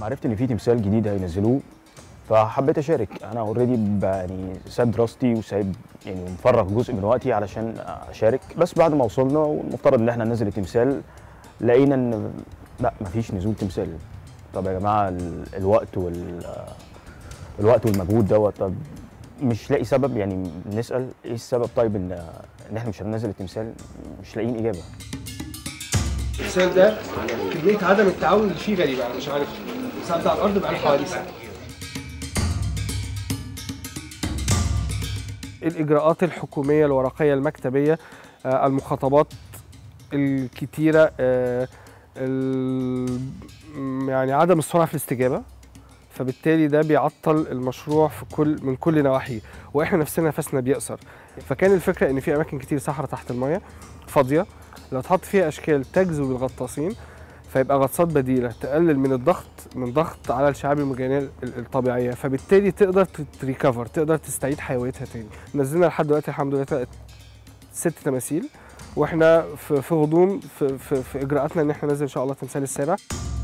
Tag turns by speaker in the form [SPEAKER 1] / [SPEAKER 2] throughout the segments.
[SPEAKER 1] لما عرفت ان في تمثال جديد هينزلوه فحبيت اشارك انا اوريدي يعني سايب دراستي وسايب يعني مفرغ جزء من وقتي علشان اشارك بس بعد ما وصلنا والمفترض ان احنا ننزل التمثال لقينا ان لا مفيش نزول تمثال طب يا جماعه ال- الوقت وال الوقت والمجهود دوت طب مش لاقي سبب يعني نسال ايه السبب طيب ان ان احنا مش هننزل التمثال مش لاقيين اجابه
[SPEAKER 2] التمثال ده كميه عدم التعاون اللي فيه غريبه انا مش عارف ساعات على الارض بقى حوالي سنه الاجراءات الحكوميه الورقيه المكتبيه آه، المخاطبات الكتيره آه، ال- م- يعني عدم السرعه في الاستجابه فبالتالي ده بيعطل المشروع في كل من كل نواحيه واحنا نفسنا نفسنا بيقصر فكان الفكره ان في اماكن كتير صحراء تحت الميه فاضيه لو تحط فيها اشكال تجذب الغطاسين فيبقى غطاسات بديله تقلل من الضغط من ضغط على الشعاب المرجانيه ال- الطبيعيه فبالتالي تقدر تريكفر تقدر تستعيد حيويتها تاني نزلنا لحد دلوقتي الحمد لله تلات- ست تماثيل واحنا في في غضون في, في, في اجراءاتنا ان احنا ننزل ان شاء الله التمثال السابع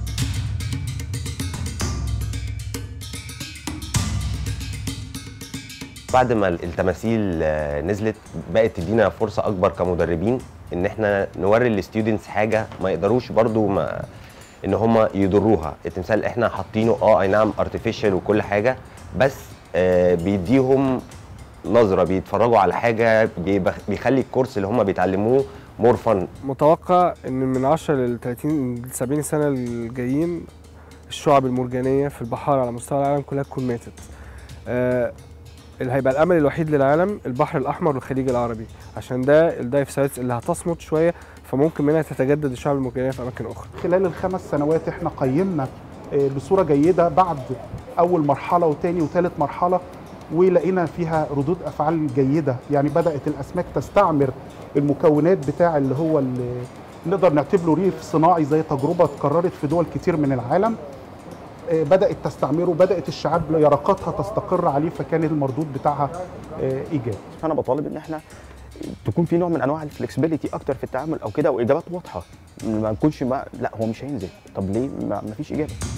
[SPEAKER 3] بعد ما التماثيل آه، نزلت بقت تدينا فرصه اكبر كمدربين ان احنا نوري الستودنتس حاجه ما يقدروش برضو ما ان هم يضروها التمثال احنا حاطينه اه اي نعم ارتفيشال وكل حاجه بس آه بيديهم نظره بيتفرجوا على حاجه بيبخ- بيخلي الكورس اللي هم بيتعلموه مور فن
[SPEAKER 2] متوقع ان من 10 ل 30 ل 70 سنه الجايين الشعب المرجانيه في البحار على مستوى العالم كلها تكون ماتت. آه اللي هيبقى الامل الوحيد للعالم البحر الاحمر والخليج العربي عشان ده الدايف سايتس اللي هتصمت شويه فممكن منها تتجدد الشعب المرجانيه في اماكن اخرى.
[SPEAKER 4] خلال الخمس سنوات احنا قيمنا آه، بصوره جيده بعد اول مرحله وتاني وتالت مرحله ولقينا فيها ردود افعال جيده يعني بدات الاسماك تستعمر المكونات بتاع اللي هو اللي نقدر نعتبره ريف صناعي زي تجربه اتكررت في دول كتير من العالم آه، بدات تستعمره بدات الشعاب يرقاتها تستقر عليه فكان المردود بتاعها آه، ايجابي
[SPEAKER 1] فانا بطالب ان احنا تكون في نوع من انواع الفلكسبيليتي اكتر في التعامل او كده واجابات واضحه ما نكونش ما لا هو مش هينزل طب ليه ما ما فيش اجابه